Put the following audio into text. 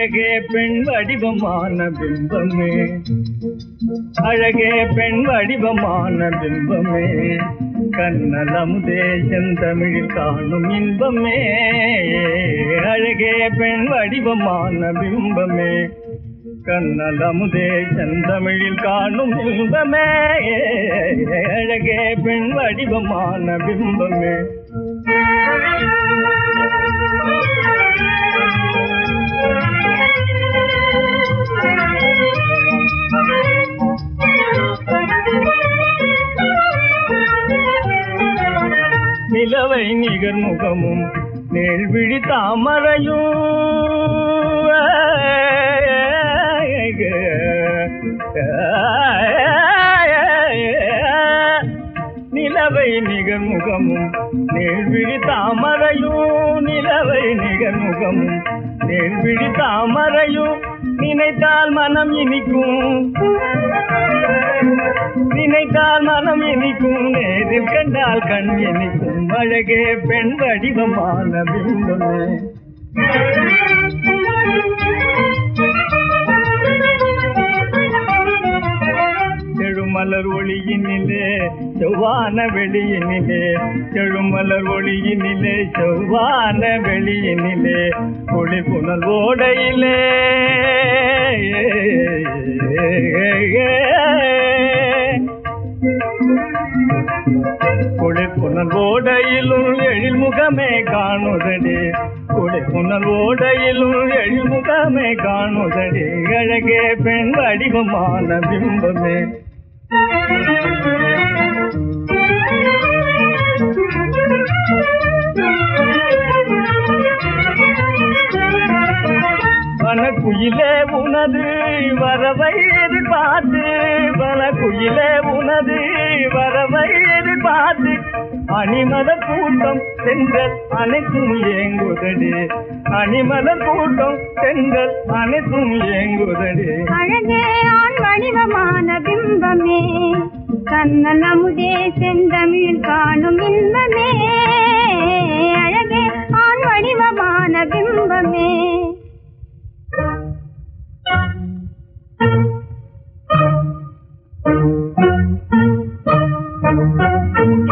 அழகே பெண் வடிவமான பிம்பமே அழகே பெண் வடிவமான பிம்பமே கண்ணலமுதே செந்தமிழில் காணும் இன்பமே அழகே பெண் வடிவமான பிம்பமே கண்ணலமுதே செந்தமிழில் காணும் இன்பமே அழகே பெண் வடிவமான பிம்பமே நிலவை நிகர் முகமும் நேழ்விழி தாமரையும் நிலவை நிகர் முகமும் நேழ்விழி தாமரையும் நிலவை நிகர் முகமும் நேழ்விழி தாமரையும் நினைத்தால் மனம் இனிக்கும் நினைத்தால் மனம் இனிக்கும் நேரில் கண்டால் கண் இனிக்கும் அழகே பெண் வடிவமான பிம்பமே செழுமலர் ஒளியினிலே செவ்வான வெளியினிலே செழுமலர் ஒளியினிலே செவ்வான வெளியினிலே ஒளி புனல் ஓடையிலே குளிர்புணல் ஓடையிலும் எழில் முகமே காணுதடி குளிர்புணல் ஓடையிலும் எழில் முகமே காணுதடி அழகே பெண் வடிவமான பிம்பமே வனக்குயிலே உனது வரவை எதிர்பார்த்து வனக்குயிலே உனது வரவை எதிர்பார்த்து அணிமலர் கூட்டம் சென்றல் அனைத்தும் ஏங்குதடி அணிமலர் கூட்டம் சென்றல் அனைத்தும் ஏங்குதடி அழகே ஆண் வடிவமான பிம்பமே கண்ணன் அமுதே செந்தமிழ் காணும் இன்பமே அழகே ஆண் வடிவமான பிம்பமே Thank you.